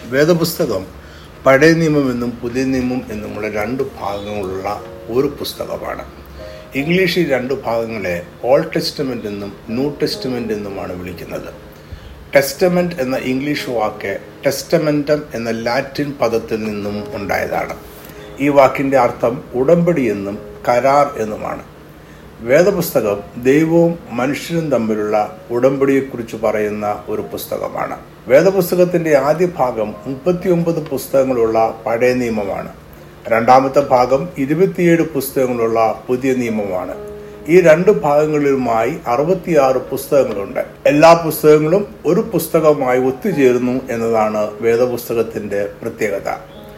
വേദപുസ്തകം പഴയ നിയമം എന്നും പുതിയ നിയമം എന്നുമുള്ള രണ്ട് ഭാഗങ്ങളുള്ള ഒരു പുസ്തകമാണ് ഇംഗ്ലീഷിൽ രണ്ട് ഭാഗങ്ങളെ ഓൾഡ് ടെസ്റ്റമെൻ്റ് എന്നും ന്യൂ ടെസ്റ്റമെൻ്റ് എന്നുമാണ് വിളിക്കുന്നത് ടെസ്റ്റമെൻ്റ് എന്ന ഇംഗ്ലീഷ് വാക്ക് ടെസ്റ്റമെൻറ്റം എന്ന ലാറ്റിൻ പദത്തിൽ നിന്നും ഉണ്ടായതാണ് ഈ വാക്കിൻ്റെ അർത്ഥം ഉടമ്പടി എന്നും കരാർ എന്നുമാണ് വേദപുസ്തകം ദൈവവും മനുഷ്യനും തമ്മിലുള്ള ഉടമ്പടിയെക്കുറിച്ച് പറയുന്ന ഒരു പുസ്തകമാണ് വേദപുസ്തകത്തിന്റെ ആദ്യ ഭാഗം മുപ്പത്തിയൊമ്പത് പുസ്തകങ്ങളുള്ള പഴയ നിയമമാണ് രണ്ടാമത്തെ ഭാഗം ഇരുപത്തിയേഴ് പുസ്തകങ്ങളുള്ള പുതിയ നിയമമാണ് ഈ രണ്ട് ഭാഗങ്ങളിലുമായി അറുപത്തിയാറ് പുസ്തകങ്ങളുണ്ട് എല്ലാ പുസ്തകങ്ങളും ഒരു പുസ്തകമായി ഒത്തുചേരുന്നു എന്നതാണ് വേദപുസ്തകത്തിന്റെ പ്രത്യേകത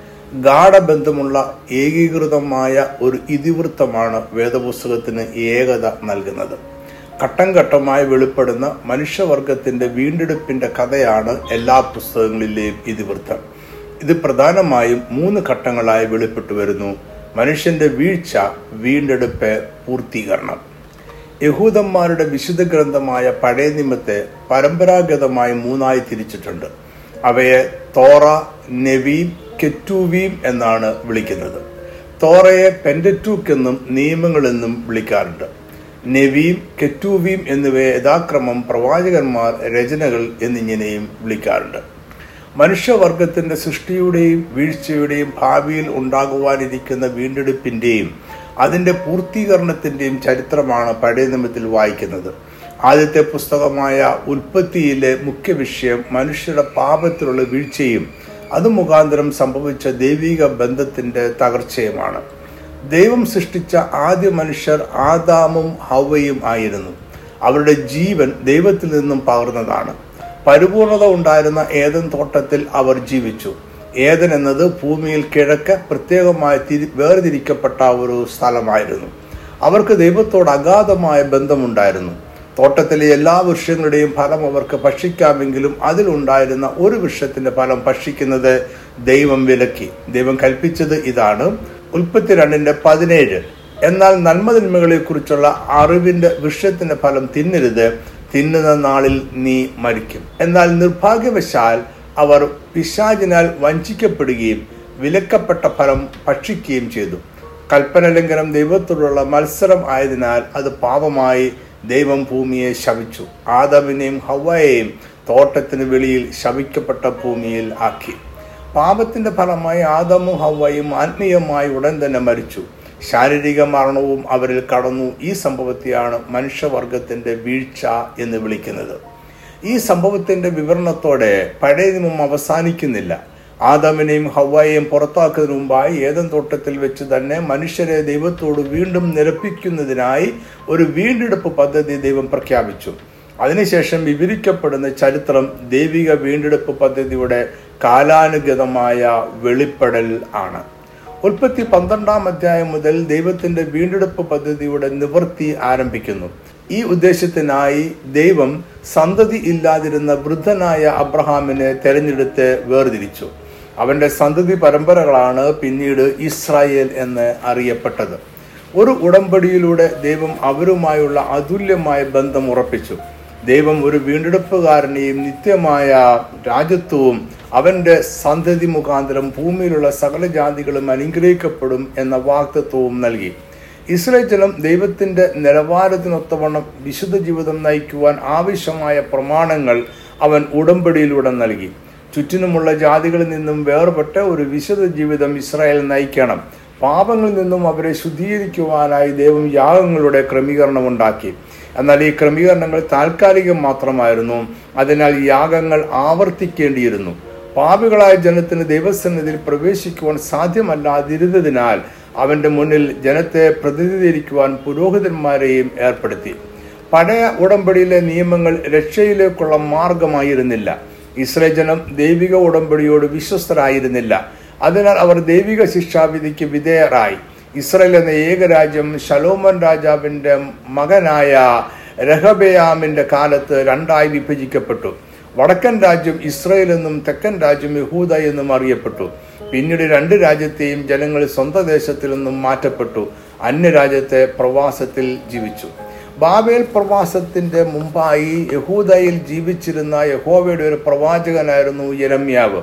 ഗാഠബന്ധമുള്ള ഏകീകൃതമായ ഒരു ഇതിവൃത്തമാണ് വേദപുസ്തകത്തിന് ഏകത നൽകുന്നത് ഘട്ടം ഘട്ടമായി വെളിപ്പെടുന്ന മനുഷ്യവർഗത്തിന്റെ വീണ്ടെടുപ്പിന്റെ കഥയാണ് എല്ലാ പുസ്തകങ്ങളിലെയും ഇതിവൃത്തം ഇത് പ്രധാനമായും മൂന്ന് ഘട്ടങ്ങളായി വെളിപ്പെട്ടു വരുന്നു മനുഷ്യന്റെ വീഴ്ച വീണ്ടെടുപ്പ് പൂർത്തീകരണം യഹൂദന്മാരുടെ വിശുദ്ധ ഗ്രന്ഥമായ പഴയ നിയമത്തെ പരമ്പരാഗതമായി മൂന്നായി തിരിച്ചിട്ടുണ്ട് അവയെ തോറ നെവീം കെറ്റൂവീം എന്നാണ് വിളിക്കുന്നത് തോറയെ പെൻഡറ്റൂക്ക് എന്നും നിയമങ്ങളെന്നും വിളിക്കാറുണ്ട് നെവീം കെറ്റൂവീം എന്നിവയെ യഥാക്രമം പ്രവാചകന്മാർ രചനകൾ എന്നിങ്ങനെയും വിളിക്കാറുണ്ട് മനുഷ്യവർഗത്തിന്റെ സൃഷ്ടിയുടെയും വീഴ്ചയുടെയും ഭാവിയിൽ ഉണ്ടാകുവാനിരിക്കുന്ന വീണ്ടെടുപ്പിന്റെയും അതിന്റെ പൂർത്തീകരണത്തിന്റെയും ചരിത്രമാണ് പഴയ നിയമത്തിൽ വായിക്കുന്നത് ആദ്യത്തെ പുസ്തകമായ ഉൽപ്പത്തിയിലെ മുഖ്യ വിഷയം മനുഷ്യരുടെ പാപത്തിലുള്ള വീഴ്ചയും അത് മുഖാന്തരം സംഭവിച്ച ദൈവിക ബന്ധത്തിന്റെ തകർച്ചയുമാണ് ദൈവം സൃഷ്ടിച്ച ആദ്യ മനുഷ്യർ ആദാമും ഹവയും ആയിരുന്നു അവരുടെ ജീവൻ ദൈവത്തിൽ നിന്നും പകർന്നതാണ് പരിപൂർണത ഉണ്ടായിരുന്ന ഏതൻ തോട്ടത്തിൽ അവർ ജീവിച്ചു ഏതൻ എന്നത് ഭൂമിയിൽ കിഴക്ക് പ്രത്യേകമായി തിരി വേർതിരിക്കപ്പെട്ട ഒരു സ്ഥലമായിരുന്നു അവർക്ക് ദൈവത്തോട് അഗാധമായ ബന്ധമുണ്ടായിരുന്നു തോട്ടത്തിലെ എല്ലാ വൃക്ഷങ്ങളുടെയും ഫലം അവർക്ക് ഭക്ഷിക്കാമെങ്കിലും അതിലുണ്ടായിരുന്ന ഒരു വൃക്ഷത്തിന്റെ ഫലം ഭക്ഷിക്കുന്നത് ദൈവം വിലക്കി ദൈവം കൽപ്പിച്ചത് ഇതാണ് ഉൽപ്പത്തി രണ്ടിന്റെ പതിനേഴ് എന്നാൽ നന്മതിന്മകളെ കുറിച്ചുള്ള അറിവിന്റെ വൃക്ഷത്തിന്റെ ഫലം തിന്നരുത് തിന്നുന്ന നാളിൽ നീ മരിക്കും എന്നാൽ നിർഭാഗ്യവശാൽ അവർ പിശാചിനാൽ വഞ്ചിക്കപ്പെടുകയും വിലക്കപ്പെട്ട ഫലം ഭക്ഷിക്കുകയും ചെയ്തു കൽപ്പന ലംഘനം ദൈവത്തോടുള്ള മത്സരം ആയതിനാൽ അത് പാപമായി ദൈവം ഭൂമിയെ ശവിച്ചു ആദമിനെയും ഹവയെയും തോട്ടത്തിന് വെളിയിൽ ശവിക്കപ്പെട്ട ഭൂമിയിൽ ആക്കി പാപത്തിന്റെ ഫലമായി ആദമും ഹവയും ആത്മീയമായി ഉടൻ തന്നെ മരിച്ചു ശാരീരിക മരണവും അവരിൽ കടന്നു ഈ സംഭവത്തെയാണ് മനുഷ്യവർഗത്തിന്റെ വീഴ്ച എന്ന് വിളിക്കുന്നത് ഈ സംഭവത്തിന്റെ വിവരണത്തോടെ പഴയ നിയമം അവസാനിക്കുന്നില്ല ആദമിനെയും ഹവയെയും പുറത്താക്കുന്നതിന് മുമ്പായി ഏതൻ തോട്ടത്തിൽ വെച്ച് തന്നെ മനുഷ്യരെ ദൈവത്തോട് വീണ്ടും നിരപ്പിക്കുന്നതിനായി ഒരു വീണ്ടെടുപ്പ് പദ്ധതി ദൈവം പ്രഖ്യാപിച്ചു അതിനുശേഷം വിവരിക്കപ്പെടുന്ന ചരിത്രം ദൈവിക വീണ്ടെടുപ്പ് പദ്ധതിയുടെ കാലാനുഗതമായ വെളിപ്പെടൽ ആണ് ഉൽപ്പത്തി പന്ത്രണ്ടാം അധ്യായം മുതൽ ദൈവത്തിന്റെ വീണ്ടെടുപ്പ് പദ്ധതിയുടെ നിവൃത്തി ആരംഭിക്കുന്നു ഈ ഉദ്ദേശത്തിനായി ദൈവം സന്തതി ഇല്ലാതിരുന്ന വൃദ്ധനായ അബ്രഹാമിനെ തെരഞ്ഞെടുത്ത് വേർതിരിച്ചു അവന്റെ സന്തതി പരമ്പരകളാണ് പിന്നീട് ഇസ്രായേൽ എന്ന് അറിയപ്പെട്ടത് ഒരു ഉടമ്പടിയിലൂടെ ദൈവം അവരുമായുള്ള അതുല്യമായ ബന്ധം ഉറപ്പിച്ചു ദൈവം ഒരു വീണ്ടെടുപ്പുകാരനെയും നിത്യമായ രാജ്യത്വവും അവന്റെ സന്തതി മുഖാന്തരം ഭൂമിയിലുള്ള സകല ജാതികളും അനുഗ്രഹിക്കപ്പെടും എന്ന വാക്തത്വവും നൽകി ഇസ്രയേൽ ജനം ദൈവത്തിന്റെ നിലവാരത്തിനൊത്തവണ്ണം വിശുദ്ധ ജീവിതം നയിക്കുവാൻ ആവശ്യമായ പ്രമാണങ്ങൾ അവൻ ഉടമ്പടിയിലൂടെ നൽകി ചുറ്റിനുമുള്ള ജാതികളിൽ നിന്നും വേർപെട്ട ഒരു വിശുദ്ധ ജീവിതം ഇസ്രായേൽ നയിക്കണം പാപങ്ങളിൽ നിന്നും അവരെ ശുദ്ധീകരിക്കുവാനായി ദൈവം യാഗങ്ങളുടെ ക്രമീകരണം ഉണ്ടാക്കി എന്നാൽ ഈ ക്രമീകരണങ്ങൾ താൽക്കാലികം മാത്രമായിരുന്നു അതിനാൽ യാഗങ്ങൾ ആവർത്തിക്കേണ്ടിയിരുന്നു പാപികളായ ജനത്തിന് ദൈവസന്നിധിയിൽ പ്രവേശിക്കുവാൻ സാധ്യമല്ലാതിരുന്നതിനാൽ അവന്റെ മുന്നിൽ ജനത്തെ പ്രതിനിധീകരിക്കുവാൻ പുരോഹിതന്മാരെയും ഏർപ്പെടുത്തി പഴയ ഉടമ്പടിയിലെ നിയമങ്ങൾ രക്ഷയിലേക്കുള്ള മാർഗമായിരുന്നില്ല ഇസ്രേ ജനം ദൈവിക ഉടമ്പടിയോട് വിശ്വസ്തരായിരുന്നില്ല അതിനാൽ അവർ ദൈവിക ശിക്ഷാവിധിക്ക് വിധേയരായി ഇസ്രയേൽ എന്ന ഏകരാജ്യം ശലോമൻ രാജാവിന്റെ മകനായ രഹബയാമിന്റെ കാലത്ത് രണ്ടായി വിഭജിക്കപ്പെട്ടു വടക്കൻ രാജ്യം ഇസ്രയേൽ എന്നും തെക്കൻ രാജ്യം യഹൂദ എന്നും അറിയപ്പെട്ടു പിന്നീട് രണ്ട് രാജ്യത്തെയും ജനങ്ങൾ സ്വന്തം ദേശത്തിൽ നിന്നും മാറ്റപ്പെട്ടു അന്യരാജ്യത്തെ പ്രവാസത്തിൽ ജീവിച്ചു ബാബേൽ പ്രവാസത്തിന്റെ മുമ്പായി യഹൂദയിൽ ജീവിച്ചിരുന്ന യഹോവയുടെ ഒരു പ്രവാചകനായിരുന്നു യരമ്യാവ്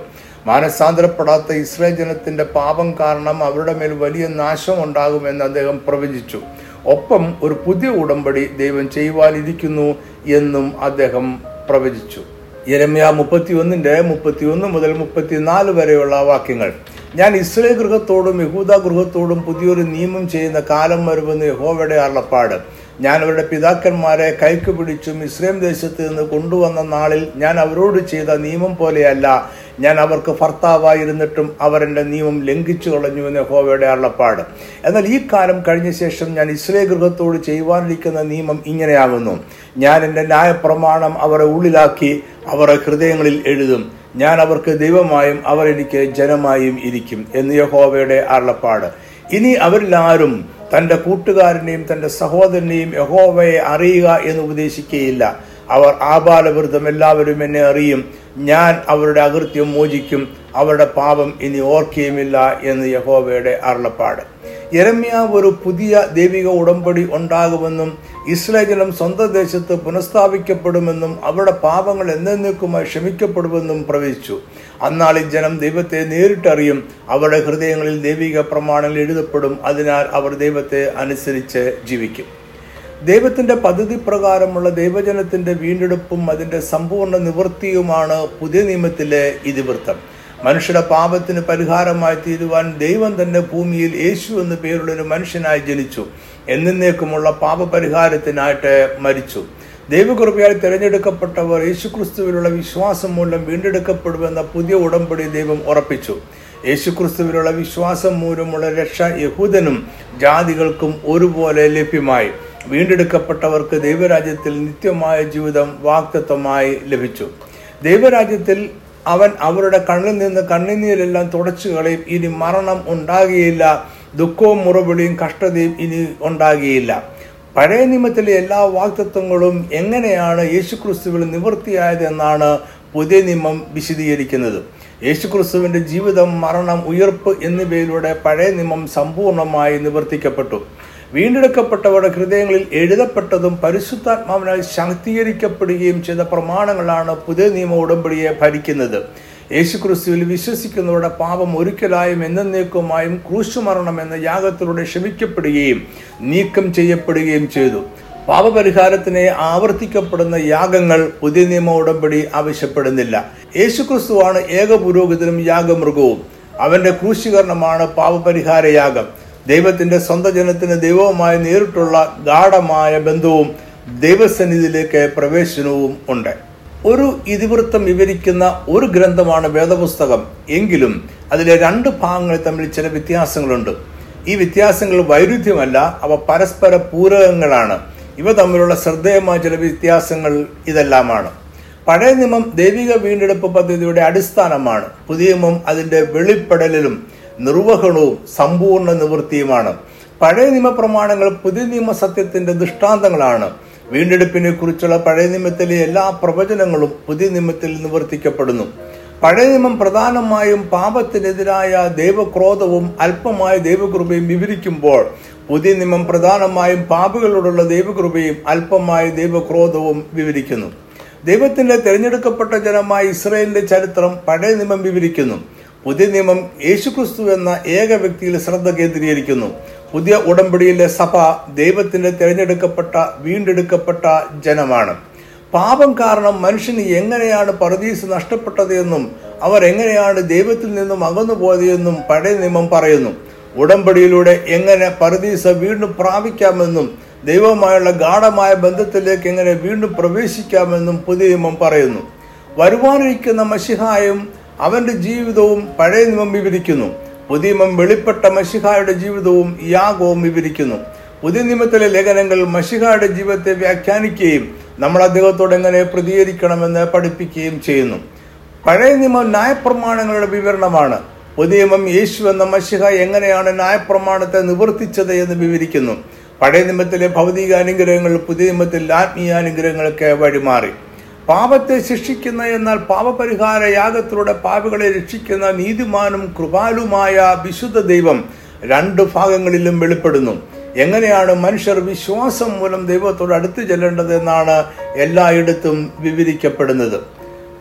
മാനസാന്തരപ്പെടാത്ത ഇസ്രായേൽ ജനത്തിന്റെ പാപം കാരണം അവരുടെ മേൽ വലിയ നാശം ഉണ്ടാകുമെന്ന് അദ്ദേഹം പ്രവചിച്ചു ഒപ്പം ഒരു പുതിയ ഉടമ്പടി ദൈവം ചെയ്യുവാനിരിക്കുന്നു എന്നും അദ്ദേഹം പ്രവചിച്ചു യരമ്യ മുപ്പത്തിയൊന്നിന്റെ മുപ്പത്തിയൊന്ന് മുതൽ മുപ്പത്തിനാല് വരെയുള്ള വാക്യങ്ങൾ ഞാൻ ഇസ്രയേൽ ഗൃഹത്തോടും യഹൂദ ഗൃഹത്തോടും പുതിയൊരു നിയമം ചെയ്യുന്ന കാലം വരുമെന്ന് യഹോവയുടെ അള്ളപ്പാട് ഞാൻ അവരുടെ പിതാക്കന്മാരെ കൈക്ക് പിടിച്ചും ഇസ്രയേൽ ദേശത്ത് നിന്ന് കൊണ്ടുവന്ന നാളിൽ ഞാൻ അവരോട് ചെയ്ത നിയമം പോലെയല്ല ഞാൻ അവർക്ക് ഭർത്താവായിരുന്നിട്ടും അവർ എൻ്റെ നിയമം ലംഘിച്ചു കളഞ്ഞു എന്ന് യഹോവയുടെ അള്ളപ്പാട് എന്നാൽ ഈ കാലം കഴിഞ്ഞ ശേഷം ഞാൻ ഇസ്രയേൽ ഗൃഹത്തോട് ചെയ്യുവാനിരിക്കുന്ന നിയമം ഇങ്ങനെയാകുന്നു ഞാൻ എൻ്റെ ന്യായപ്രമാണം അവരെ ഉള്ളിലാക്കി അവരുടെ ഹൃദയങ്ങളിൽ എഴുതും ഞാൻ അവർക്ക് ദൈവമായും അവർ എനിക്ക് ജനമായും ഇരിക്കും എന്ന് യഹോവയുടെ അള്ളപ്പാട് ഇനി അവരിലാരും തൻ്റെ കൂട്ടുകാരനെയും തൻ്റെ സഹോദരനെയും യഹോവയെ അറിയുക എന്ന് ഉപദേശിക്കുകയില്ല അവർ ആബാലവൃദ്ധം എല്ലാവരും എന്നെ അറിയും ഞാൻ അവരുടെ അകൃത്യം മോചിക്കും അവരുടെ പാപം ഇനി ഓർക്കുകയുമില്ല എന്ന് യഹോവയുടെ അരുളപ്പാട് യരമ്യ ഒരു പുതിയ ദൈവിക ഉടമ്പടി ഉണ്ടാകുമെന്നും ഇസ്രായേൽ ജനം സ്വന്തം ദേശത്ത് പുനഃസ്ഥാപിക്കപ്പെടുമെന്നും അവരുടെ പാപങ്ങൾ എന്നേക്കുമായി ക്ഷമിക്കപ്പെടുമെന്നും പ്രവചിച്ചു അന്നാളിൽ ജനം ദൈവത്തെ നേരിട്ടറിയും അവരുടെ ഹൃദയങ്ങളിൽ ദൈവിക പ്രമാണങ്ങൾ എഴുതപ്പെടും അതിനാൽ അവർ ദൈവത്തെ അനുസരിച്ച് ജീവിക്കും ദൈവത്തിന്റെ പദ്ധതി പ്രകാരമുള്ള ദൈവജനത്തിന്റെ വീണ്ടെടുപ്പും അതിന്റെ സമ്പൂർണ്ണ നിവൃത്തിയുമാണ് പുതിയ നിയമത്തിലെ ഇതിവൃത്തം മനുഷ്യരുടെ പാപത്തിന് പരിഹാരമായി തീരുവാൻ ദൈവം തന്നെ ഭൂമിയിൽ യേശു എന്ന പേരുള്ള ഒരു മനുഷ്യനായി ജനിച്ചു എന്നേക്കുമുള്ള പാപപരിഹാരത്തിനായിട്ട് മരിച്ചു ദൈവകൃപയാൽ തിരഞ്ഞെടുക്കപ്പെട്ടവർ യേശുക്രിസ്തുവിലുള്ള വിശ്വാസം മൂലം വീണ്ടെടുക്കപ്പെടുമെന്ന പുതിയ ഉടമ്പടി ദൈവം ഉറപ്പിച്ചു യേശുക്രിസ്തുവിലുള്ള വിശ്വാസം മൂലമുള്ള രക്ഷ യഹൂദനും ജാതികൾക്കും ഒരുപോലെ ലഭ്യമായി വീണ്ടെടുക്കപ്പെട്ടവർക്ക് ദൈവരാജ്യത്തിൽ നിത്യമായ ജീവിതം വാക്തത്വമായി ലഭിച്ചു ദൈവരാജ്യത്തിൽ അവൻ അവരുടെ കണ്ണിൽ നിന്ന് കണ്ണുനീരെല്ലാം തുടച്ചു കളയും ഇനി മരണം ഉണ്ടാകുകയില്ല ദുഃഖവും മുറവിളിയും കഷ്ടതയും ഇനി ഉണ്ടാകുകയില്ല പഴയ നിയമത്തിലെ എല്ലാ വാക്തത്വങ്ങളും എങ്ങനെയാണ് യേശുക്രിസ്തുവിൽ നിവൃത്തിയായത് എന്നാണ് പുതിയ നിയമം വിശദീകരിക്കുന്നത് യേശുക്രിസ്തുവിന്റെ ജീവിതം മരണം ഉയർപ്പ് എന്നിവയിലൂടെ പഴയ നിയമം സമ്പൂർണ്ണമായി നിവർത്തിക്കപ്പെട്ടു വീണ്ടെടുക്കപ്പെട്ടവരുടെ ഹൃദയങ്ങളിൽ എഴുതപ്പെട്ടതും പരിശുദ്ധാത്മാവിനാൽ ശാക്തീകരിക്കപ്പെടുകയും ചെയ്ത പ്രമാണങ്ങളാണ് പുതിയ നിയമ ഉടമ്പടിയെ ഭരിക്കുന്നത് യേശുക്രിസ്തുവിൽ വിശ്വസിക്കുന്നവരുടെ പാപം ഒരിക്കലായും എന്നേക്കുമായും ക്രൂശുമരണം എന്ന യാഗത്തിലൂടെ ക്ഷമിക്കപ്പെടുകയും നീക്കം ചെയ്യപ്പെടുകയും ചെയ്തു പാപപരിഹാരത്തിനെ ആവർത്തിക്കപ്പെടുന്ന യാഗങ്ങൾ പുതിയ നിയമ ഉടമ്പടി ആവശ്യപ്പെടുന്നില്ല യേശുക്രിസ്തുവാണ് ഏക പുരോഹിതനും യാഗമൃഗവും അവന്റെ ക്രൂശീകരണമാണ് പാപപരിഹാര യാഗം ദൈവത്തിന്റെ സ്വന്തം ജനത്തിന് ദൈവവുമായി നേരിട്ടുള്ള ഗാഠമായ ബന്ധവും ദൈവസന്നിധിയിലേക്ക് പ്രവേശനവും ഉണ്ട് ഒരു ഇതിവൃത്തം വിവരിക്കുന്ന ഒരു ഗ്രന്ഥമാണ് വേദപുസ്തകം എങ്കിലും അതിലെ രണ്ട് ഭാഗങ്ങൾ തമ്മിൽ ചില വ്യത്യാസങ്ങളുണ്ട് ഈ വ്യത്യാസങ്ങൾ വൈരുദ്ധ്യമല്ല അവ പരസ്പര പൂരകങ്ങളാണ് ഇവ തമ്മിലുള്ള ശ്രദ്ധേയമായ ചില വ്യത്യാസങ്ങൾ ഇതെല്ലാമാണ് പഴയ നിയമം ദൈവിക വീണ്ടെടുപ്പ് പദ്ധതിയുടെ അടിസ്ഥാനമാണ് പുതിയ നിയമം അതിന്റെ വെളിപ്പെടലിലും നിർവഹണവും സമ്പൂർണ്ണ നിവൃത്തിയുമാണ് പഴയ നിയമപ്രമാണങ്ങൾ പുതിയ നിയമ സത്യത്തിന്റെ ദൃഷ്ടാന്തങ്ങളാണ് വീണ്ടെടുപ്പിനെ കുറിച്ചുള്ള പഴയ നിയമത്തിലെ എല്ലാ പ്രവചനങ്ങളും പുതിയ നിയമത്തിൽ നിവർത്തിക്കപ്പെടുന്നു പഴയ നിയമം പ്രധാനമായും പാപത്തിനെതിരായ ദൈവക്രോധവും അല്പമായ ദൈവകൃപയും വിവരിക്കുമ്പോൾ പുതിയ നിയമം പ്രധാനമായും പാപികളോടുള്ള ദൈവകൃപയും അല്പമായ ദൈവക്രോധവും വിവരിക്കുന്നു ദൈവത്തിന്റെ തിരഞ്ഞെടുക്കപ്പെട്ട ജനമായ ഇസ്രയേലിന്റെ ചരിത്രം പഴയ നിയമം വിവരിക്കുന്നു പുതിയ നിയമം യേശുക്രിസ്തു എന്ന ഏക വ്യക്തിയിൽ ശ്രദ്ധ കേന്ദ്രീകരിക്കുന്നു പുതിയ ഉടമ്പടിയിലെ സഭ ദൈവത്തിന്റെ തിരഞ്ഞെടുക്കപ്പെട്ട വീണ്ടെടുക്കപ്പെട്ട ജനമാണ് പാപം കാരണം മനുഷ്യന് എങ്ങനെയാണ് പരദീസ് നഷ്ടപ്പെട്ടത് എന്നും അവർ എങ്ങനെയാണ് ദൈവത്തിൽ നിന്നും അകന്നു പോയതെന്നും പഴയ നിയമം പറയുന്നു ഉടമ്പടിയിലൂടെ എങ്ങനെ പരദീസ വീണ്ടും പ്രാപിക്കാമെന്നും ദൈവവുമായുള്ള ഗാഠമായ ബന്ധത്തിലേക്ക് എങ്ങനെ വീണ്ടും പ്രവേശിക്കാമെന്നും പുതിയ നിയമം പറയുന്നു വരുവാനിരിക്കുന്ന മഷിഹായും അവന്റെ ജീവിതവും പഴയ നിയമം വിവരിക്കുന്നു പുതിയ നിയമം വെളിപ്പെട്ട മഷിഹായുടെ ജീവിതവും യാഗവും വിവരിക്കുന്നു പുതിയ നിയമത്തിലെ ലേഖനങ്ങൾ മഷിഹായുടെ ജീവിതത്തെ വ്യാഖ്യാനിക്കുകയും നമ്മൾ അദ്ദേഹത്തോട് എങ്ങനെ പ്രതികരിക്കണമെന്ന് പഠിപ്പിക്കുകയും ചെയ്യുന്നു പഴയ നിയമം ന്യായപ്രമാണങ്ങളുടെ വിവരണമാണ് പുതിയ നിയമം യേശു എന്ന മഷിഹ എങ്ങനെയാണ് ന്യായപ്രമാണത്തെ നിവർത്തിച്ചത് എന്ന് വിവരിക്കുന്നു പഴയ നിയമത്തിലെ ഭൗതിക അനുഗ്രഹങ്ങൾ പുതിയ നിയമത്തിൽ ആത്മീയാനുഗ്രഹങ്ങൾക്ക് വഴിമാറി പാപത്തെ ശിക്ഷിക്കുന്ന എന്നാൽ പാപപരിഹാര യാഗത്തിലൂടെ പാപികളെ രക്ഷിക്കുന്ന നീതിമാനും കൃപാലുമായ വിശുദ്ധ ദൈവം രണ്ട് ഭാഗങ്ങളിലും വെളിപ്പെടുന്നു എങ്ങനെയാണ് മനുഷ്യർ വിശ്വാസം മൂലം ദൈവത്തോട് അടുത്ത് ചെല്ലേണ്ടത് എന്നാണ് എല്ലായിടത്തും വിവരിക്കപ്പെടുന്നത്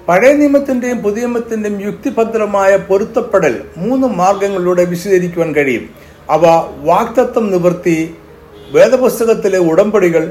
പഴയ നിയമത്തിന്റെയും പുതിയ നിയമത്തിന്റെയും യുക്തിഭദ്രമായ പൊരുത്തപ്പെടൽ മൂന്ന് മാർഗങ്ങളിലൂടെ വിശദീകരിക്കുവാൻ കഴിയും അവ വാക്തത്വം നിവൃത്തി വേദപുസ്തകത്തിലെ ഉടമ്പടികൾ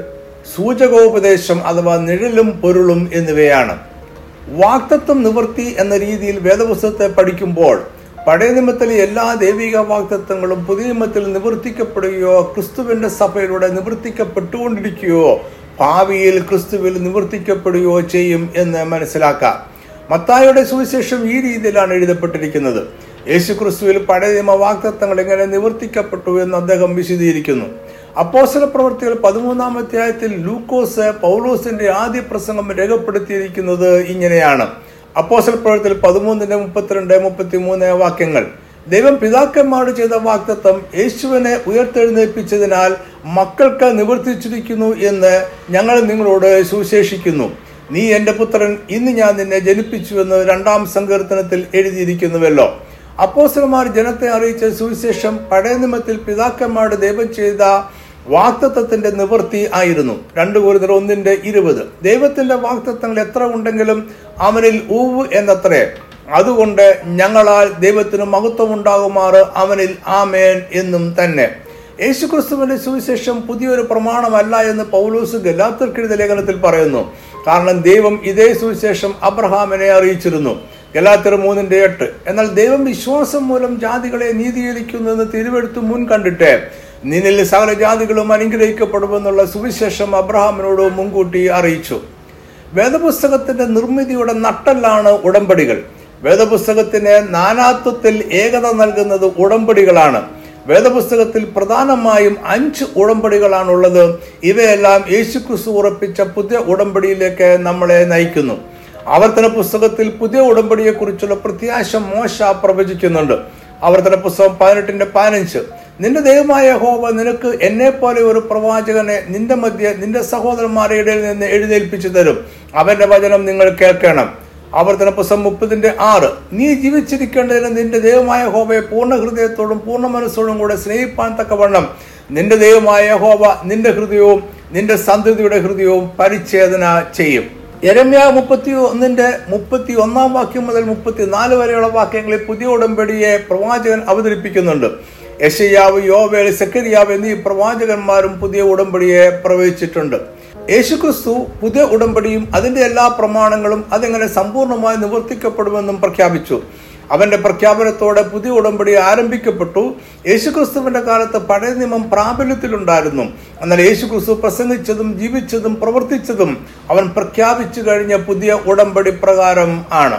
സൂചകോപദേശം അഥവാ നിഴലും പൊരുളും എന്നിവയാണ് വാക്തത്വം നിവൃത്തി എന്ന രീതിയിൽ വേദപുസ്തകത്തെ പഠിക്കുമ്പോൾ പഴയ നിയമത്തിലെ എല്ലാ ദൈവിക വാക്തത്വങ്ങളും പുതിയ നിയമത്തിൽ നിവർത്തിക്കപ്പെടുകയോ ക്രിസ്തുവിന്റെ സഭയിലൂടെ നിവർത്തിക്കപ്പെട്ടുകൊണ്ടിരിക്കുകയോ ഭാവിയിൽ ക്രിസ്തുവിൽ നിവർത്തിക്കപ്പെടുകയോ ചെയ്യും എന്ന് മനസ്സിലാക്കാം മത്തായുടെ സുവിശേഷം ഈ രീതിയിലാണ് എഴുതപ്പെട്ടിരിക്കുന്നത് യേശു ക്രിസ്തുവിൽ പഴയ നിയമ വാക്തത്വങ്ങൾ എങ്ങനെ നിവർത്തിക്കപ്പെട്ടു എന്ന് അദ്ദേഹം വിശദീകരിക്കുന്നു അപ്പോസല പ്രവർത്തികൾ പതിമൂന്നാം അധ്യായത്തിൽ ലൂക്കോസ് പൗലോസിന്റെ ആദ്യ പ്രസംഗം രേഖപ്പെടുത്തിയിരിക്കുന്നത് ഇങ്ങനെയാണ് അപ്പോസൽ പ്രവർത്തിയിൽ പതിമൂന്നിന്റെ മുപ്പത്തിരണ്ട് മുപ്പത്തി മൂന്ന് വാക്യങ്ങൾ ദൈവം പിതാക്കന്മാരോട് ചെയ്ത വാക്തത്വം യേശുവിനെ ഉയർത്തെഴുന്നേൽപ്പിച്ചതിനാൽ മക്കൾക്ക് നിവർത്തിച്ചിരിക്കുന്നു എന്ന് ഞങ്ങൾ നിങ്ങളോട് സുവിശേഷിക്കുന്നു നീ എൻ്റെ പുത്രൻ ഇന്ന് ഞാൻ നിന്നെ ജനിപ്പിച്ചുവെന്ന് രണ്ടാം സങ്കീർത്തനത്തിൽ എഴുതിയിരിക്കുന്നുവല്ലോ അപ്പോസലമാർ ജനത്തെ അറിയിച്ച സുവിശേഷം പഴയ നിയമത്തിൽ പിതാക്കന്മാരുടെ ദൈവം ചെയ്ത വാക്തത്വത്തിന്റെ നിവൃത്തി ആയിരുന്നു രണ്ടു കൂടുതൽ ഒന്നിന്റെ ഇരുപത് ദൈവത്തിന്റെ വാക്തത്വങ്ങൾ എത്ര ഉണ്ടെങ്കിലും അവനിൽ ഊവ് എന്നത്രേ അതുകൊണ്ട് ഞങ്ങളാൽ ദൈവത്തിന് മഹത്വം ഉണ്ടാകുമാറ് അവനിൽ ആമേൻ എന്നും തന്നെ യേശുക്രിസ്തുവിന്റെ സുവിശേഷം പുതിയൊരു പ്രമാണമല്ല എന്ന് പൗലൂസ് ഗലാത്തർക്കെഴുത ലേഖനത്തിൽ പറയുന്നു കാരണം ദൈവം ഇതേ സുവിശേഷം അബ്രഹാമിനെ അറിയിച്ചിരുന്നു ഗലാത്തിർ മൂന്നിന്റെ എട്ട് എന്നാൽ ദൈവം വിശ്വാസം മൂലം ജാതികളെ നീതീകരിക്കുന്നെന്ന് തിരുവെടുത്ത് മുൻ കണ്ടിട്ട് നിന്നിൽ സകല ജാതികളും അനുഗ്രഹിക്കപ്പെടുമെന്നുള്ള സുവിശേഷം അബ്രഹാമിനോട് മുൻകൂട്ടി അറിയിച്ചു വേദപുസ്തകത്തിന്റെ നിർമ്മിതിയുടെ നട്ടല്ലാണ് ഉടമ്പടികൾ വേദപുസ്തകത്തിന് നാനാത്വത്തിൽ ഏകത നൽകുന്നത് ഉടമ്പടികളാണ് വേദപുസ്തകത്തിൽ പ്രധാനമായും അഞ്ച് ഉടമ്പടികളാണുള്ളത് ഇവയെല്ലാം യേശുക്രിസ്തു ഉറപ്പിച്ച പുതിയ ഉടമ്പടിയിലേക്ക് നമ്മളെ നയിക്കുന്നു ആവർത്തന പുസ്തകത്തിൽ പുതിയ ഉടമ്പടിയെക്കുറിച്ചുള്ള പ്രത്യാശ മോശ പ്രവചിക്കുന്നുണ്ട് ആവർത്തന പുസ്തകം പതിനെട്ടിന്റെ പതിനഞ്ച് നിന്റെ ദൈവമായ ഹോവ നിനക്ക് എന്നെ പോലെ ഒരു പ്രവാചകനെ നിന്റെ മധ്യ നിന്റെ സഹോദരന്മാരുടെ ഇടയിൽ നിന്ന് എഴുന്നേൽപ്പിച്ചു തരും അവന്റെ വചനം നിങ്ങൾ കേൾക്കണം ആവർത്തന പുസ്തകം മുപ്പതിന്റെ ആറ് നീ ജീവിച്ചിരിക്കേണ്ടതിന് നിന്റെ ദൈവമായ ഹോവയെ പൂർണ്ണ ഹൃദയത്തോടും പൂർണ്ണ മനസ്സോടും കൂടെ സ്നേഹിപ്പാൻ തക്കവണ്ണം നിന്റെ ദൈവമായ ഹോവ നിന്റെ ഹൃദയവും നിന്റെ സന്തതിയുടെ ഹൃദയവും പരിച്ഛേദന ചെയ്യും യരമ്യ മുപ്പത്തി ഒന്നിന്റെ മുപ്പത്തി ഒന്നാം വാക്യം മുതൽ മുപ്പത്തിനാല് വരെയുള്ള വാക്യങ്ങളിൽ പുതിയ ഉടമ്പടിയെ പ്രവാചകൻ അവതരിപ്പിക്കുന്നുണ്ട് യശയ്യാവ് യോവേൽ സെക്കരിയാവ് എന്നീ പ്രവാചകന്മാരും പുതിയ ഉടമ്പടിയെ പ്രവേശിച്ചിട്ടുണ്ട് യേശുക്രിസ്തു പുതിയ ഉടമ്പടിയും അതിന്റെ എല്ലാ പ്രമാണങ്ങളും അതെങ്ങനെ സമ്പൂർണ്ണമായി നിവർത്തിക്കപ്പെടുമെന്നും പ്രഖ്യാപിച്ചു അവന്റെ പ്രഖ്യാപനത്തോടെ പുതിയ ഉടമ്പടി ആരംഭിക്കപ്പെട്ടു യേശുക്രിസ്തുവിന്റെ കാലത്ത് പഴയ നിയമം പ്രാബല്യത്തിലുണ്ടായിരുന്നു എന്നാൽ യേശുക്രിസ്തു പ്രസംഗിച്ചതും ജീവിച്ചതും പ്രവർത്തിച്ചതും അവൻ പ്രഖ്യാപിച്ചു കഴിഞ്ഞ പുതിയ ഉടമ്പടി പ്രകാരം ആണ്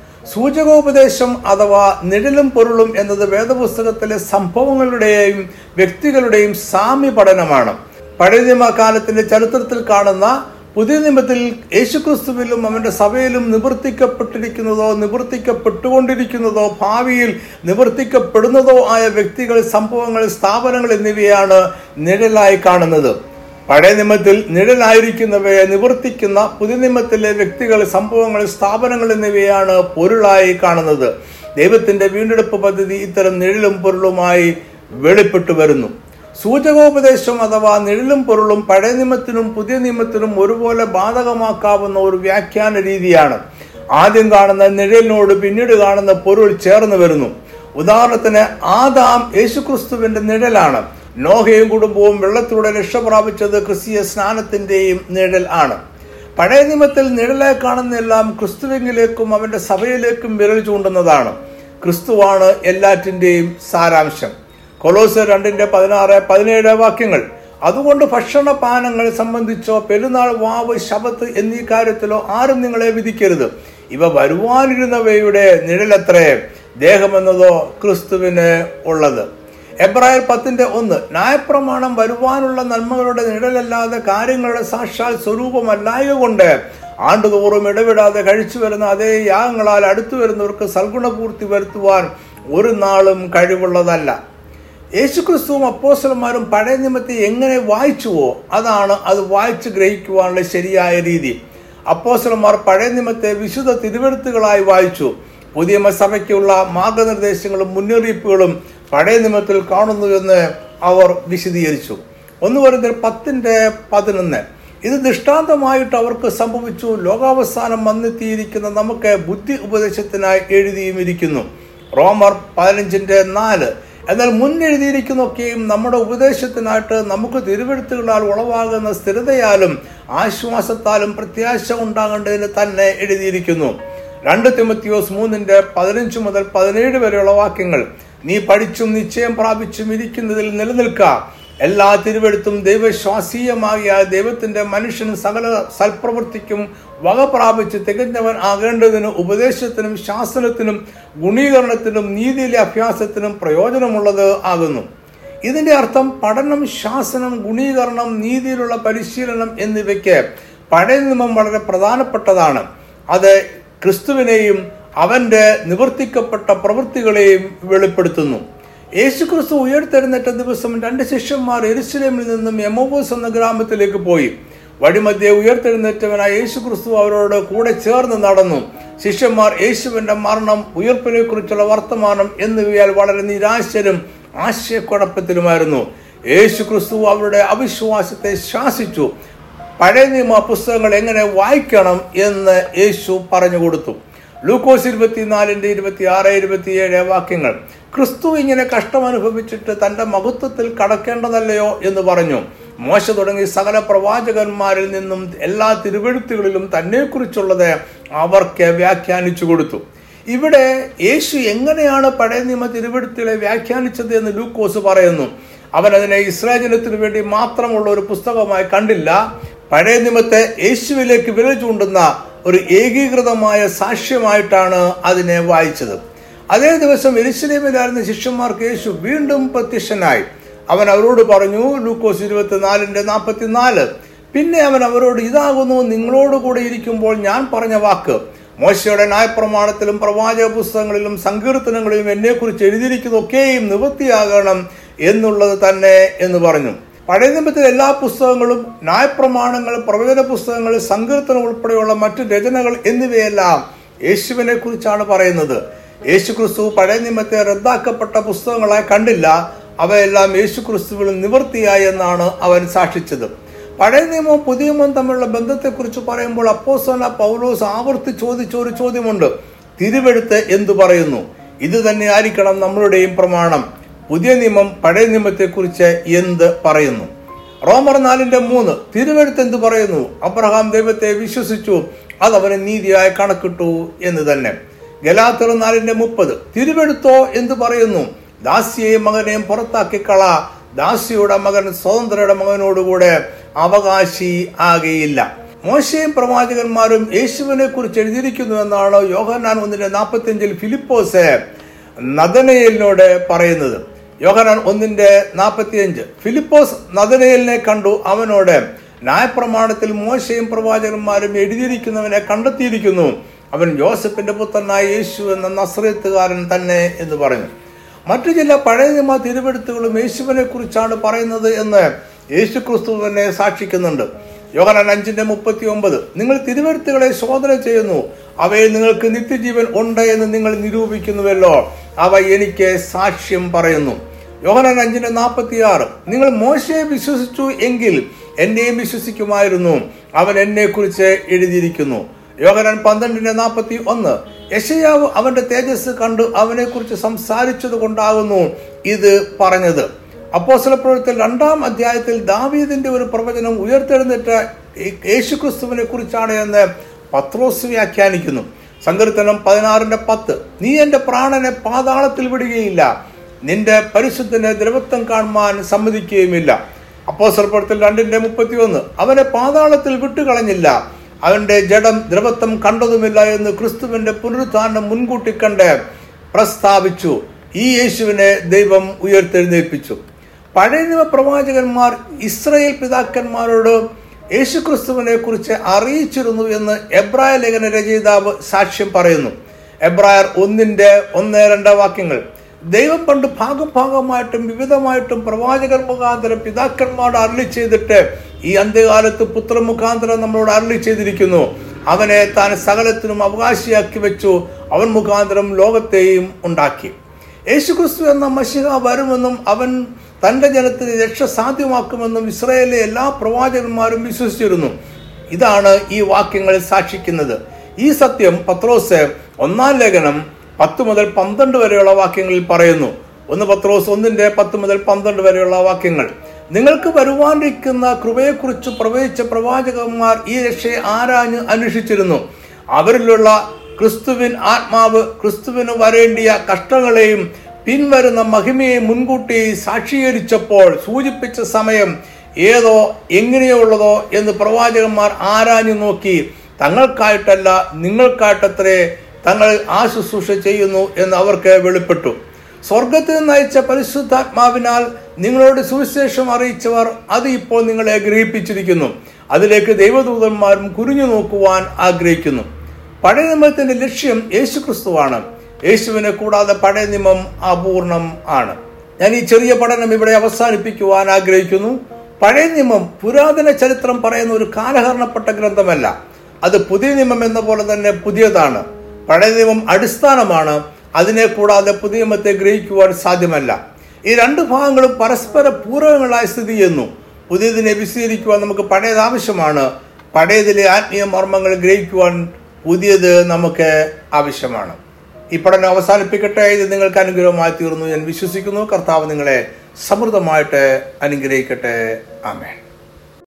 സൂചകോപദേശം അഥവാ നിഴലും പൊരുളും എന്നത് വേദപുസ്തകത്തിലെ സംഭവങ്ങളുടെയും വ്യക്തികളുടെയും സാമ്യ പഠനമാണ് പഴയ നിയമകാലത്തിന്റെ ചരിത്രത്തിൽ കാണുന്ന പുതിയ നിയമത്തിൽ യേശുക്രിസ്തുവിലും അവന്റെ സഭയിലും നിവർത്തിക്കപ്പെട്ടിരിക്കുന്നതോ നിവർത്തിക്കപ്പെട്ടുകൊണ്ടിരിക്കുന്നതോ ഭാവിയിൽ നിവർത്തിക്കപ്പെടുന്നതോ ആയ വ്യക്തികൾ സംഭവങ്ങൾ സ്ഥാപനങ്ങൾ എന്നിവയാണ് നിഴലായി കാണുന്നത് പഴയ നിയമത്തിൽ നിഴലായിരിക്കുന്നവയെ നിവർത്തിക്കുന്ന പുതിയ നിയമത്തിലെ വ്യക്തികൾ സംഭവങ്ങൾ സ്ഥാപനങ്ങൾ എന്നിവയാണ് പൊരുളായി കാണുന്നത് ദൈവത്തിന്റെ വീണ്ടെടുപ്പ് പദ്ധതി ഇത്തരം നിഴലും പൊരുളുമായി വെളിപ്പെട്ടു വരുന്നു സൂചകോപദേശം അഥവാ നിഴലും പൊരുളും പഴയ നിയമത്തിനും പുതിയ നിയമത്തിനും ഒരുപോലെ ബാധകമാക്കാവുന്ന ഒരു വ്യാഖ്യാന രീതിയാണ് ആദ്യം കാണുന്ന നിഴലിനോട് പിന്നീട് കാണുന്ന പൊരുൾ ചേർന്ന് വരുന്നു ഉദാഹരണത്തിന് ആദാം യേശുക്രിസ്തുവിന്റെ നിഴലാണ് നോഹയും കുടുംബവും വെള്ളത്തിലൂടെ രക്ഷ പ്രാപിച്ചത് ക്രിസ്തീയ സ്നാനത്തിന്റെയും നിഴൽ ആണ് പഴയ നിയമത്തിൽ നിഴലെ കാണുന്നതെല്ലാം ക്രിസ്തുവിങ്കിലേക്കും അവന്റെ സഭയിലേക്കും വിരൽ ചൂണ്ടുന്നതാണ് ക്രിസ്തുവാണ് എല്ലാറ്റിന്റെയും സാരാംശം കൊലോസ് രണ്ടിന്റെ പതിനാറ് പതിനേഴ് വാക്യങ്ങൾ അതുകൊണ്ട് ഭക്ഷണപാനങ്ങൾ സംബന്ധിച്ചോ പെരുന്നാൾ വാവ് ശബത്ത് എന്നീ കാര്യത്തിലോ ആരും നിങ്ങളെ വിധിക്കരുത് ഇവ വരുവാനിരുന്നവയുടെ നിഴലത്രേ ദേഹമെന്നതോ ക്രിസ്തുവിന് ഉള്ളത് എബ്രായർ പത്തിന്റെ ഒന്ന് ന്യായപ്രമാണം വരുവാനുള്ള നന്മകളുടെ നിഴലല്ലാതെ കാര്യങ്ങളുടെ സാക്ഷാൽ സ്വരൂപമല്ലായ കൊണ്ട് ആണ്ടുതോറും ഇടവിടാതെ കഴിച്ചു വരുന്ന അതേ യാഗങ്ങളാൽ അടുത്തു വരുന്നവർക്ക് സൽഗുണപൂർത്തി വരുത്തുവാൻ ഒരു നാളും കഴിവുള്ളതല്ല യേശുക്രിസ്തുവും അപ്പോസ്റ്റലന്മാരും പഴയ നിയമത്തെ എങ്ങനെ വായിച്ചുവോ അതാണ് അത് വായിച്ച് ഗ്രഹിക്കുവാനുള്ള ശരിയായ രീതി അപ്പോസ്റ്റലന്മാർ പഴയ നിയമത്തെ വിശുദ്ധ തിരുവെഴുത്തുകളായി വായിച്ചു പുതിയ സഭയ്ക്കുള്ള മാർഗനിർദ്ദേശങ്ങളും മുന്നറിയിപ്പുകളും പഴയ നിയമത്തിൽ കാണുന്നു എന്ന് അവർ വിശദീകരിച്ചു ഒന്ന് പറയുന്നത് പത്തിന്റെ പതിനൊന്ന് ഇത് ദൃഷ്ടാന്തമായിട്ട് അവർക്ക് സംഭവിച്ചു ലോകാവസാനം വന്നെത്തിയിരിക്കുന്ന നമുക്ക് ബുദ്ധി ഉപദേശത്തിനായി എഴുതിയും ഇരിക്കുന്നു റോമർ പതിനഞ്ചിന്റെ നാല് എന്നാൽ മുൻ എഴുതിയിരിക്കുന്നൊക്കെയും നമ്മുടെ ഉപദേശത്തിനായിട്ട് നമുക്ക് തിരുവെഴുത്തുകളാൽ ഉളവാകുന്ന സ്ഥിരതയാലും ആശ്വാസത്താലും പ്രത്യാശ ഉണ്ടാകേണ്ടതിന് തന്നെ എഴുതിയിരിക്കുന്നു രണ്ട് തിമത്തിയോസ് മൂന്നിന്റെ പതിനഞ്ച് മുതൽ പതിനേഴ് വരെയുള്ള വാക്യങ്ങൾ നീ പഠിച്ചും നിശ്ചയം പ്രാപിച്ചും ഇരിക്കുന്നതിൽ നിലനിൽക്കുക എല്ലാ തിരുവെടുത്തും ദൈവശ്വാസീയമാകിയ ദൈവത്തിന്റെ മനുഷ്യൻ സകല സൽപ്രവൃത്തിക്കും വക പ്രാപിച്ച് തികഞ്ഞവൻ ആകേണ്ടതിന് ഉപദേശത്തിനും ശാസനത്തിനും ഗുണീകരണത്തിനും നീതിയിലെ അഭ്യാസത്തിനും പ്രയോജനമുള്ളത് ആകുന്നു ഇതിന്റെ അർത്ഥം പഠനം ശാസനം ഗുണീകരണം നീതിയിലുള്ള പരിശീലനം എന്നിവയ്ക്ക് പഴയ നിയമം വളരെ പ്രധാനപ്പെട്ടതാണ് അത് ക്രിസ്തുവിനെയും അവന്റെ നിവർത്തിക്കപ്പെട്ട പ്രവൃത്തികളെയും വെളിപ്പെടുത്തുന്നു യേശുക്രിസ്തു ഉയർത്തെഴുന്നേറ്റ ദിവസം രണ്ട് ശിഷ്യന്മാർ എരുസലേമിൽ നിന്നും എമോബോസ് എന്ന ഗ്രാമത്തിലേക്ക് പോയി വഴിമധ്യെ ഉയർത്തെഴുന്നേറ്റവനായ യേശുക്രിസ്തു അവരോട് കൂടെ ചേർന്ന് നടന്നു ശിഷ്യന്മാർ യേശുവിന്റെ മരണം ഉയർപ്പിനെ കുറിച്ചുള്ള വർത്തമാനം എന്നിവയാൽ വളരെ നിരാശരും ആശയക്കുഴപ്പത്തിലുമായിരുന്നു യേശുക്രിസ്തു അവരുടെ അവിശ്വാസത്തെ ശാസിച്ചു പഴയ നിയമ പുസ്തകങ്ങൾ എങ്ങനെ വായിക്കണം എന്ന് യേശു പറഞ്ഞു കൊടുത്തു ലൂക്കോസ് ഇരുപത്തിനാലിന്റെ ഇരുപത്തി ആറ് ഇരുപത്തിയേഴ് വാക്യങ്ങൾ ക്രിസ്തു ഇങ്ങനെ കഷ്ടം അനുഭവിച്ചിട്ട് തന്റെ മഹത്വത്തിൽ കടക്കേണ്ടതല്ലയോ എന്ന് പറഞ്ഞു മോശ തുടങ്ങി സകല പ്രവാചകന്മാരിൽ നിന്നും എല്ലാ തിരുവെഴുത്തുകളിലും തന്നെക്കുറിച്ചുള്ളത് അവർക്ക് വ്യാഖ്യാനിച്ചു കൊടുത്തു ഇവിടെ യേശു എങ്ങനെയാണ് പഴയ നിയമ തിരുവെഴുത്തുകളെ വ്യാഖ്യാനിച്ചത് എന്ന് ലൂക്കോസ് പറയുന്നു അവൻ അതിനെ ഇസ്രായേലത്തിന് വേണ്ടി മാത്രമുള്ള ഒരു പുസ്തകമായി കണ്ടില്ല പഴയ നിയമത്തെ യേശുവിലേക്ക് വിരൽ ചൂണ്ടുന്ന ഒരു ഏകീകൃതമായ സാക്ഷ്യമായിട്ടാണ് അതിനെ വായിച്ചത് അതേ ദിവസം എരിശിലേമിലായിരുന്ന ശിഷ്യന്മാർക്ക് യേശു വീണ്ടും പ്രത്യക്ഷനായി അവൻ അവരോട് പറഞ്ഞു ലൂക്കോസ് ഇരുപത്തിനാലിന്റെ നാൽപ്പത്തിനാല് പിന്നെ അവൻ അവരോട് ഇതാകുന്നു നിങ്ങളോട് കൂടെ ഇരിക്കുമ്പോൾ ഞാൻ പറഞ്ഞ വാക്ക് മോശയുടെ ന്യായപ്രമാണത്തിലും പ്രവാചക പുസ്തകങ്ങളിലും സങ്കീർത്തനങ്ങളിലും എന്നെക്കുറിച്ച് എഴുതിയിരിക്കുന്നതൊക്കെയും നിവൃത്തിയാകണം എന്നുള്ളത് തന്നെ എന്ന് പറഞ്ഞു പഴയ നിയമത്തിലെ എല്ലാ പുസ്തകങ്ങളും ന്യായപ്രമാണങ്ങൾ പ്രവചന പുസ്തകങ്ങൾ സങ്കീർത്തനം ഉൾപ്പെടെയുള്ള മറ്റു രചനകൾ എന്നിവയെല്ലാം യേശുവിനെ കുറിച്ചാണ് പറയുന്നത് യേശുക്രിസ്തു പഴയ നിയമത്തെ റദ്ദാക്കപ്പെട്ട പുസ്തകങ്ങളായി കണ്ടില്ല അവയെല്ലാം യേശുക്രിസ്തുവിൽ നിവൃത്തിയായി എന്നാണ് അവൻ സാക്ഷിച്ചത് പഴയ നിയമവും പുതിയ നിയമവും തമ്മിലുള്ള ബന്ധത്തെക്കുറിച്ച് പറയുമ്പോൾ അപ്പോസ്തലനായ പൗലോസ് ആവർത്തി ചോദിച്ച ഒരു ചോദ്യമുണ്ട് തിരുവെടുത്ത് എന്തു പറയുന്നു ഇത് തന്നെ ആയിരിക്കണം നമ്മളുടെയും പ്രമാണം പുതിയ നിയമം പഴയ നിയമത്തെക്കുറിച്ച് എന്ത് പറയുന്നു റോമർ നാലിന്റെ മൂന്ന് തിരുവെടുത്ത് എന്ത് പറയുന്നു അബ്രഹാം ദൈവത്തെ വിശ്വസിച്ചു അത് അവന് നീതിയായി കണക്കിട്ടു എന്ന് തന്നെ ഗലാത്തർ നാലിന്റെ മുപ്പത് തിരുവെടുത്തോ എന്ത് പറയുന്നു ദാസിയെയും മകനെയും പുറത്താക്കി കള ദാസിയുടെ മകൻ സ്വതന്ത്രയുടെ മകനോടുകൂടെ അവകാശി ആകെയില്ല മോശയും പ്രവാചകന്മാരും യേശുവിനെ കുറിച്ച് എഴുതിയിരിക്കുന്നു എന്നാണ് യോഹന്നാൻ ഒന്നിന്റെ നാൽപ്പത്തിയഞ്ചിൽ ഫിലിപ്പോസ് നദനയലിനോട് പറയുന്നത് യോഹനാൻ ഒന്നിന്റെ നാൽപ്പത്തിയഞ്ച് ഫിലിപ്പോസ് നദനയലിനെ കണ്ടു അവനോട് ന്യായപ്രമാണത്തിൽ മോശയും പ്രവാചകന്മാരും എഴുതിയിരിക്കുന്നവനെ കണ്ടെത്തിയിരിക്കുന്നു അവൻ ജോസഫിന്റെ പുത്രനായ യേശു എന്ന നസ്രത്തുകാരൻ തന്നെ എന്ന് പറഞ്ഞു മറ്റു ചില പഴയ നിയമ തിരുവെടുത്തുകളും യേശുവിനെ കുറിച്ചാണ് പറയുന്നത് എന്ന് യേശു ക്രിസ്തു തന്നെ സാക്ഷിക്കുന്നുണ്ട് യോഹനാൻ അഞ്ചിന്റെ മുപ്പത്തി ഒമ്പത് നിങ്ങൾ തിരുവെടുത്തുകളെ ശോധന ചെയ്യുന്നു അവയിൽ നിങ്ങൾക്ക് നിത്യജീവൻ ഉണ്ട് എന്ന് നിങ്ങൾ നിരൂപിക്കുന്നുവല്ലോ അവ എനിക്ക് സാക്ഷ്യം പറയുന്നു യോഹനാൻ അഞ്ചിന്റെ നാൽപ്പത്തി ആറ് നിങ്ങൾ മോശയെ വിശ്വസിച്ചു എങ്കിൽ എന്നെയും വിശ്വസിക്കുമായിരുന്നു അവൻ എന്നെ കുറിച്ച് എഴുതിയിരിക്കുന്നു യോഹനാൻ പന്ത്രണ്ടിന്റെ നാൽപ്പത്തി ഒന്ന് യശയാവ് അവന്റെ തേജസ് കണ്ട് അവനെ കുറിച്ച് സംസാരിച്ചത് കൊണ്ടാകുന്നു ഇത് പറഞ്ഞത് അപ്പോസ്തല പ്രവർത്തനം രണ്ടാം അധ്യായത്തിൽ ദാവീദിന്റെ ഒരു പ്രവചനം ഉയർത്തെഴുന്നേറ്റ യേശുക്രിസ്തുവിനെ കുറിച്ചാണ് എന്ന് പത്രോസ് വ്യാഖ്യാനിക്കുന്നു സങ്കീർത്തനം പതിനാറിന്റെ പത്ത് നീ എന്റെ പ്രാണനെ പാതാളത്തിൽ വിടുകയില്ല നിന്റെ പരിശുദ്ധനെ ദ്രവത്വം കാണുവാൻ സമ്മതിക്കുകയുമില്ല അപ്പോസ്തല പ്രവർത്തനം രണ്ടിന്റെ മുപ്പത്തി ഒന്ന് അവനെ പാതാളത്തിൽ വിട്ടുകളഞ്ഞില്ല അവന്റെ ജഡം ദ്രവത്വം കണ്ടതുമില്ല എന്ന് ക്രിസ്തുവിന്റെ പുനരുത്ഥാനം മുൻകൂട്ടി കണ്ട് പ്രസ്താവിച്ചു ഈ യേശുവിനെ ദൈവം ഉയർത്തെഴുന്നേൽപ്പിച്ചു പഴയ നിയമ പ്രവാചകന്മാർ ഇസ്രയേൽ പിതാക്കന്മാരോട് യേശുക്രിസ്തുവിനെ കുറിച്ച് അറിയിച്ചിരുന്നു എന്ന് എബ്രായ ലേഖന രചയിതാവ് സാക്ഷ്യം പറയുന്നു എബ്രായർ ഒന്നിന്റെ ഒന്ന് രണ്ട് വാക്യങ്ങൾ ദൈവം പണ്ട് ഭാഗം ഭാഗമായിട്ടും വിവിധമായിട്ടും പ്രവാചകർ മുഖാന്തരം പിതാക്കന്മാരോട് അരളി ചെയ്തിട്ട് ഈ അന്ത്യകാലത്ത് പുത്ര മുഖാന്തരം നമ്മളോട് അരളി ചെയ്തിരിക്കുന്നു അവനെ താൻ സകലത്തിനും അവകാശിയാക്കി വെച്ചു അവൻ മുഖാന്തരം ലോകത്തെയും ഉണ്ടാക്കി യേശുക്രിസ്തു എന്ന മഷിഹ വരുമെന്നും അവൻ തന്റെ ജനത്തിന് രക്ഷ സാധ്യമാക്കുമെന്നും ഇസ്രായേലിലെ എല്ലാ പ്രവാചകന്മാരും വിശ്വസിച്ചിരുന്നു ഇതാണ് ഈ വാക്യങ്ങൾ സാക്ഷിക്കുന്നത് ഈ സത്യം പത്രോസ് ഒന്നാം ലേഖനം പത്ത് മുതൽ പന്ത്രണ്ട് വരെയുള്ള വാക്യങ്ങളിൽ പറയുന്നു ഒന്ന് പത്രോസ് ഒന്നിന്റെ പത്ത് മുതൽ പന്ത്രണ്ട് വരെയുള്ള വാക്യങ്ങൾ നിങ്ങൾക്ക് വരുവാനിരിക്കുന്ന കൃപയെക്കുറിച്ച് പ്രവചിച്ച പ്രവാചകന്മാർ ഈ രക്ഷയെ ആരാഞ്ഞ് അന്വേഷിച്ചിരുന്നു അവരിലുള്ള ക്രിസ്തുവിൻ ആത്മാവ് ക്രിസ്തുവിന് വരേണ്ടിയ കഷ്ടങ്ങളെയും പിൻവരുന്ന മഹിമയെ മുൻകൂട്ടി സാക്ഷീകരിച്ചപ്പോൾ സൂചിപ്പിച്ച സമയം ഏതോ എങ്ങനെയുള്ളതോ എന്ന് പ്രവാചകന്മാർ ആരാഞ്ഞു നോക്കി തങ്ങൾക്കായിട്ടല്ല നിങ്ങൾക്കായിട്ടത്രേ തങ്ങൾ ആ ശുശ്രൂഷ ചെയ്യുന്നു എന്ന് അവർക്ക് വെളിപ്പെട്ടു സ്വർഗത്തിൽ നിന്ന് അയച്ച പരിശുദ്ധാത്മാവിനാൽ നിങ്ങളോട് സുവിശേഷം അറിയിച്ചവർ അത് ഇപ്പോൾ നിങ്ങളെ ഗ്രഹിപ്പിച്ചിരിക്കുന്നു അതിലേക്ക് ദൈവദൂതന്മാരും കുരിഞ്ഞു നോക്കുവാൻ ആഗ്രഹിക്കുന്നു പഴയ നിയമത്തിന്റെ ലക്ഷ്യം യേശു ക്രിസ്തുവാണ് യേശുവിനെ കൂടാതെ പഴയ നിയമം അപൂർണം ആണ് ഞാൻ ഈ ചെറിയ പഠനം ഇവിടെ അവസാനിപ്പിക്കുവാൻ ആഗ്രഹിക്കുന്നു പഴയ നിയമം പുരാതന ചരിത്രം പറയുന്ന ഒരു കാലഹരണപ്പെട്ട ഗ്രന്ഥമല്ല അത് പുതിയ നിയമം എന്ന പോലെ തന്നെ പുതിയതാണ് പഴയ നിയമം അടിസ്ഥാനമാണ് അതിനെ കൂടാതെ പുതിയ നിയമത്തെ ഗ്രഹിക്കുവാൻ സാധ്യമല്ല ഈ രണ്ട് ഭാഗങ്ങളും പരസ്പര പൂരകങ്ങളായി സ്ഥിതി ചെയ്യുന്നു പുതിയതിനെ വിശദീകരിക്കുവാൻ നമുക്ക് പഴയത് ആവശ്യമാണ് പഴയതിലെ ആത്മീയ മർമ്മങ്ങൾ ഗ്രഹിക്കുവാൻ പുതിയത് നമുക്ക് ആവശ്യമാണ് ഈ പഠനം അവസാനിപ്പിക്കട്ടെ ഇത് നിങ്ങൾക്ക് അനുഗ്രഹമായി തീർന്നു ഞാൻ വിശ്വസിക്കുന്നു കർത്താവ് നിങ്ങളെ സമൃദ്ധമായിട്ട് അനുഗ്രഹിക്കട്ടെ ആമേൻ